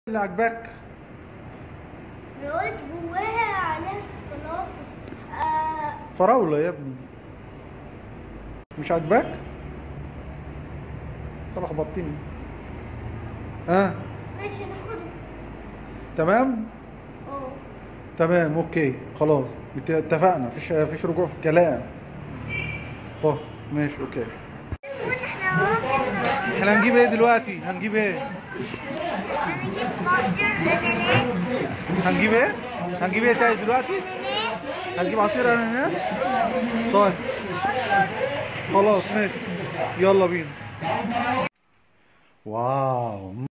اللي عجباك قلت جواها عليها شوكولاتة آه فراولة يا ابني مش عاجباك انت لخبطتني ها ماشي ناخدها تمام اه تمام اوكي خلاص ات- اتفقنا مفيش مفيش رجوع في الكلام طه ماشي اوكي احنا ممكن احنا هنجيب ايه دلوقتي هنجيب ايه هنجيب عصير اناناس هنجيب ايه هنجيب ايه تاني دلوقتي هنجيب عصير اناناس طيب خلاص ماشي يلا بينا واو